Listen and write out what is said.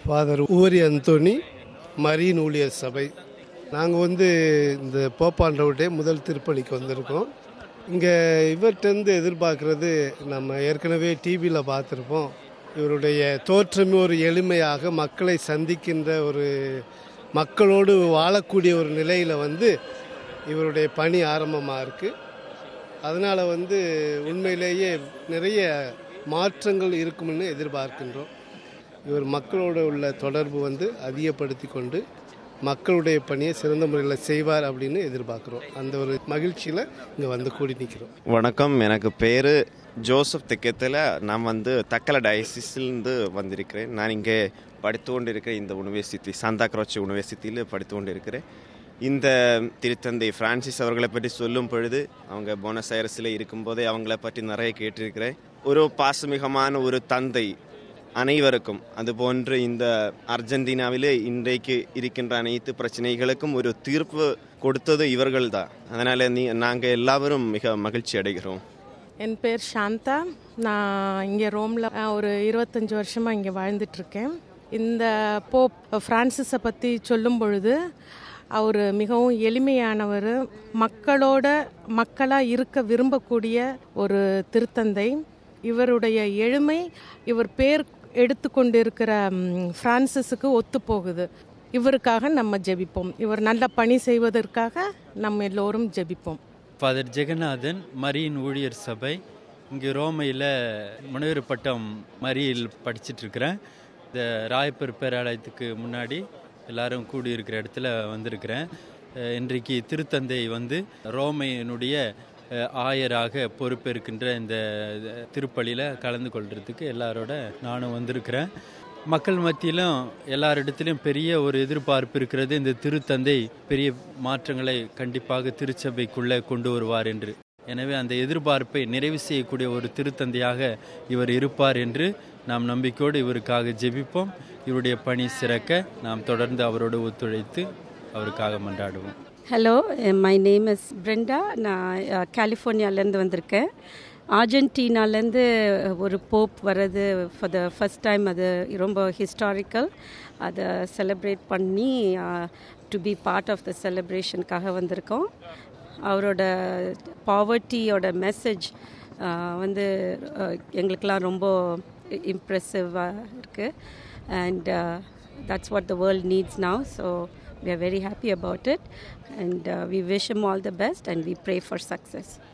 father ஊரி Anthony marine ஊழியர் சபை நாங்கள் வந்து இந்த போப்பாண்டவுட்டே முதல் திருப்பலிக்கு வந்திருக்கோம் இங்கே இவர்கிட்டருந்து எதிர்பார்க்குறது நம்ம ஏற்கனவே டிவியில் பார்த்துருப்போம் இவருடைய தோற்றமே ஒரு எளிமையாக மக்களை சந்திக்கின்ற ஒரு மக்களோடு வாழக்கூடிய ஒரு நிலையில் வந்து இவருடைய பணி ஆரம்பமாக இருக்குது அதனால் வந்து உண்மையிலேயே நிறைய மாற்றங்கள் இருக்கும்னு எதிர்பார்க்கின்றோம் இவர் மக்களோடு உள்ள தொடர்பு வந்து அதிகப்படுத்தி கொண்டு மக்களுடைய பணியை சிறந்த முறையில் செய்வார் அப்படின்னு எதிர்பார்க்குறோம் அந்த ஒரு மகிழ்ச்சியில் இங்கே வந்து கூடி நிற்கிறோம் வணக்கம் எனக்கு பேர் ஜோசப் திக்கத்தில் நான் வந்து தக்கல டயசிஸ்லேருந்து வந்திருக்கிறேன் நான் இங்கே படித்து கொண்டு இருக்கிறேன் இந்த யூனிவர்சிட்டி சாந்தா கிராச்சி யூனிவர்சிட்டியில் படித்து கொண்டு இருக்கிறேன் இந்த திருத்தந்தை பிரான்சிஸ் அவர்களை பற்றி சொல்லும் பொழுது அவங்க போனஸ் ஐரஸில் இருக்கும்போதே அவங்கள பற்றி நிறைய கேட்டிருக்கிறேன் ஒரு பாசமிகமான ஒரு தந்தை அனைவருக்கும் அதுபோன்று இந்த அர்ஜென்டினாவிலே இன்றைக்கு இருக்கின்ற அனைத்து பிரச்சனைகளுக்கும் ஒரு தீர்ப்பு கொடுத்தது இவர்கள் தான் அதனால் நீ நாங்கள் எல்லாரும் மிக மகிழ்ச்சி அடைகிறோம் என் பேர் சாந்தா நான் இங்கே ரோமில் ஒரு இருபத்தஞ்சி வருஷமாக இங்கே வாழ்ந்துட்டுருக்கேன் இந்த போப் ஃப்ரான்சிஸை பற்றி சொல்லும் பொழுது அவர் மிகவும் எளிமையானவர் மக்களோட மக்களாக இருக்க விரும்பக்கூடிய ஒரு திருத்தந்தை இவருடைய எளிமை இவர் பேர் எடுத்துக்கொண்டிருக்கிற ஃப்ரான்சிஸுக்கு ஒத்து போகுது இவருக்காக நம்ம ஜெபிப்போம் இவர் நல்ல பணி செய்வதற்காக நம்ம எல்லோரும் ஜெபிப்போம் ஃபாதர் ஜெகநாதன் மரியின் ஊழியர் சபை இங்கே ரோமையில் முனைவர் பட்டம் மரியில் படிச்சிட்ருக்கிறேன் இந்த ராயப்பர் பேராலயத்துக்கு முன்னாடி எல்லாரும் கூடியிருக்கிற இடத்துல வந்திருக்கிறேன் இன்றைக்கு திருத்தந்தை வந்து ரோமையினுடைய ஆயராக பொறுப்பேற்கின்ற இந்த திருப்பலியில் கலந்து கொள்றதுக்கு எல்லாரோட நானும் வந்திருக்கிறேன் மக்கள் மத்தியிலும் எல்லாரிடத்திலும் பெரிய ஒரு எதிர்பார்ப்பு இருக்கிறது இந்த திருத்தந்தை பெரிய மாற்றங்களை கண்டிப்பாக திருச்சபைக்குள்ளே கொண்டு வருவார் என்று எனவே அந்த எதிர்பார்ப்பை நிறைவு செய்யக்கூடிய ஒரு திருத்தந்தையாக இவர் இருப்பார் என்று நாம் நம்பிக்கையோடு இவருக்காக ஜெபிப்போம் இவருடைய பணி சிறக்க நாம் தொடர்ந்து அவரோடு ஒத்துழைத்து அவருக்காக மன்றாடுவோம் hello my name is Brenda நான் கலிஃபோர்னியாலேருந்து வந்திருக்கேன் ஆர்ஜென்டினாலேருந்து ஒரு போப் வர்றது ஃபார் த ஃபஸ்ட் டைம் அது ரொம்ப ஹிஸ்டாரிக்கல் அதை செலிப்ரேட் பண்ணி to be part of the செலிப்ரேஷனுக்காக வந்திருக்கோம் அவரோட பாவர்ட்டியோட மெசேஜ் வந்து எங்களுக்கெலாம் ரொம்ப இம்ப்ரெசிவாக இருக்குது and that's what the world needs now so we are very happy about it and uh, we wish him all the best and we pray for success